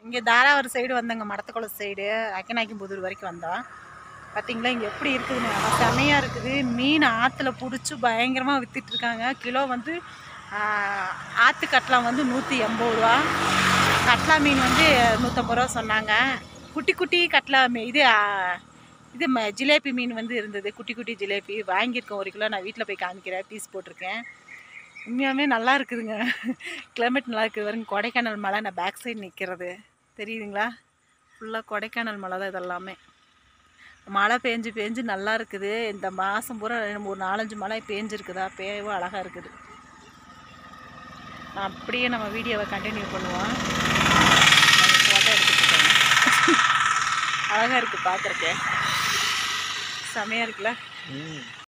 இங்கே தாராவூர் சைடு வந்தோங்க மடத்தக்குளம் சைடு அக்கநாய்க்கும்புதூர் வரைக்கும் வந்தோம் பார்த்தீங்களா இங்கே எப்படி இருக்குதுன்னு நல்லா செமையாக இருக்குது மீன் ஆற்றுல பிடிச்சி பயங்கரமாக விற்றுட்ருக்காங்க கிலோ வந்து ஆஹ், ஆற்று கட்லா வந்து நூற்றி எண்பது ரூபா கட்லா மீன் வந்து நூற்றம்பது ரூபா சொன்னாங்க குட்டி குட்டி கட்லா மீ இது ஆஹ், இது ம ஜிலேபி மீன் வந்து இருந்தது குட்டி குட்டி ஜிலேபி வாங்கியிருக்கேன் ஒரு கிலோ நான் வீட்டில் போய் காமிக்கிறேன் பீஸ் போட்டிருக்கேன் உண்மையாலுமே நல்லா இருக்குதுங்க கிளைமேட் நல்லா இருக்குது வரைக்கும் கொடைக்கானல் மலை நான் பேக் சைடு நிற்கிறது தெரியுதுங்களா ஃபுல்லாக கொடைக்கானல் மலை தான் இதெல்லாமே மழை பேஞ்சு பேஞ்சு நல்லா இருக்குது இந்த மாதம் பூரா ரெண்டு- ஒரு நாலஞ்சு மழை பேஞ்சிருக்குதா பேவும் அழகாக இருக்குது நான் அப்படியே நம்ம வீடியோவை கண்டினியூ பண்ணுவோம் ஃபோட்டோ எடுத்துக்கிட்டேன் அழகாக இருக்குது பார்க்குறக்கு செமையாக இருக்குல்ல